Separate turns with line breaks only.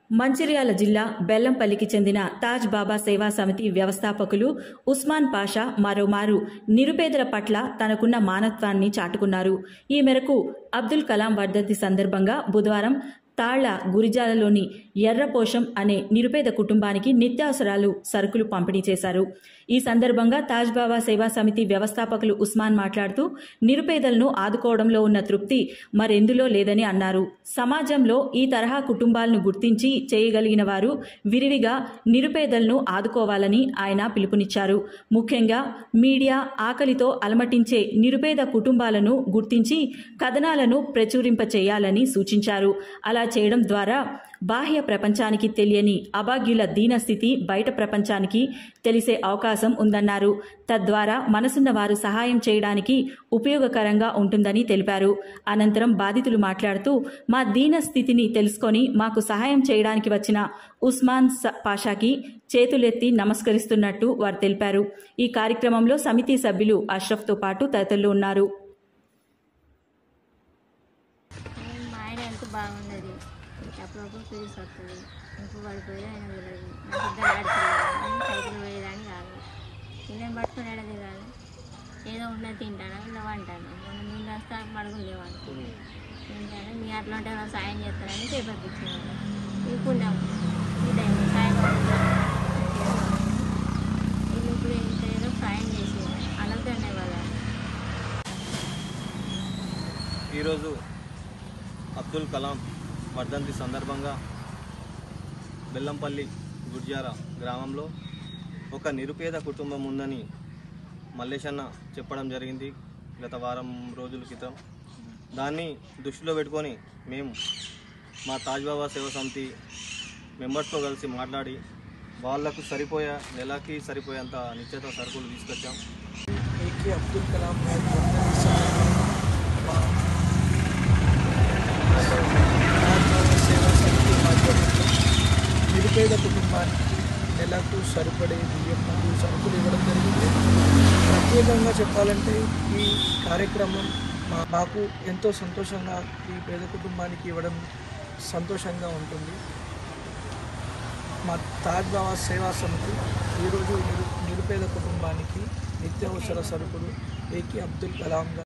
మంచిర్యాల జిల్లా బెల్లంపల్లికి చెందిన తాజ్ బాబా సేవా సమితి వ్యవస్థాపకులు ఉస్మాన్ పాషా మరోమారు నిరుపేదల పట్ల తనకున్న మానవత్వాన్ని చాటుకున్నారు ఈ మేరకు అబ్దుల్ కలాం వర్ధంతి సందర్భంగా బుధవారం తాళ్ల గురిజాలలోని ఎర్రపోషం అనే నిరుపేద కుటుంబానికి నిత్యావసరాలు సరుకులు పంపిణీ చేశారు ఈ సందర్భంగా తాజ్ బాబా సేవా సమితి వ్యవస్థాపకులు ఉస్మాన్ మాట్లాడుతూ నిరుపేదలను ఆదుకోవడంలో ఉన్న తృప్తి మరెందులో లేదని అన్నారు సమాజంలో ఈ తరహా కుటుంబాలను గుర్తించి చేయగలిగిన వారు విరివిగా నిరుపేదలను ఆదుకోవాలని ఆయన పిలుపునిచ్చారు ముఖ్యంగా మీడియా ఆకలితో అలమటించే నిరుపేద కుటుంబాలను గుర్తించి కథనాలను ప్రచురింప చేయాలని సూచించారు అలా చేయడం ద్వారా బాహ్య ప్రపంచానికి తెలియని అభాగ్యుల దీనస్థితి బయట ప్రపంచానికి తెలిసే అవకాశం ఉందన్నారు తద్వారా మనసున్న వారు సహాయం చేయడానికి ఉపయోగకరంగా ఉంటుందని తెలిపారు అనంతరం బాధితులు మాట్లాడుతూ మా దీన స్థితిని తెలుసుకొని మాకు సహాయం చేయడానికి వచ్చిన ఉస్మాన్ స- పాషాకి చేతులెత్తి నమస్కరిస్తున్నట్టు వారు తెలిపారు ఈ కార్యక్రమంలో సమితి సభ్యులు అష్రఫ్తో పాటు తదితరులు ఉన్నారు
మా ఆయన ఎంత బాగున్నది అప్పుడప్పుడు పిలిచి వస్తుంది ఇంకో పడిపోయి ఆయన తెలియదు నాకు ఇద్దరు ఆడుతున్నారు సైకిల్ పోయేదాన్ని కాదు నేను పట్టుకుని వెళ్ళదు కాదు ఏదో ఉన్నది తింటాను ఇలా అంటాను మొన్న ముందు వస్తా పడుకుని లేవాను తింటాను మీ అట్లా ఉంటే నాకు సాయం చేస్తానని పేపర్ ఇచ్చేవాడు ఈ పుణ్యం ఇదైంది సాయం వీళ్ళు ఇప్పుడు ఇంత ఏదో సాయం చేసేది అనొద్దండి వాళ్ళ
ఈరోజు అబ్దుల్ కలాం వర్ధంతి సందర్భంగా బెల్లంపల్లి గుర్జార గ్రామంలో ఒక నిరుపేద కుటుంబం ఉందని మల్లేశన్న చెప్పడం జరిగింది గత వారం రోజుల క్రితం దాన్ని దృష్టిలో పెట్టుకొని మేము మా తాజ్బాబా సేవా సమితి మెంబర్స్తో కలిసి మాట్లాడి వాళ్లకు సరిపోయే నెలకి సరిపోయేంత నిత్యత సరుకులు తీసుకొచ్చాం
ఏకే అబ్దుల్ కలాం గారి వర్ధంతి సందర్భంగా మా రాజ్యాంగ సేవా సమితి ఆధ్వర్యంలో నిరుపేద కుటుంబానికి నెలకు సరిపడే బియ్యం మరియు సరుకులు ఇవ్వడం జరిగింది ప్రత్యేకంగా చెప్పాలంటే ఈ కార్యక్రమం మా మాకు ఎంతో సంతోషంగా ఈ పేద కుటుంబానికి ఇవ్వడం సంతోషంగా ఉంటుంది మా తాజ్ బాబా సేవా సమితి ఈరోజు నిరు నిరుపేద కుటుంబానికి నిత్యావసర సరుకులు ఏకే అబ్దుల్ కలాం గారు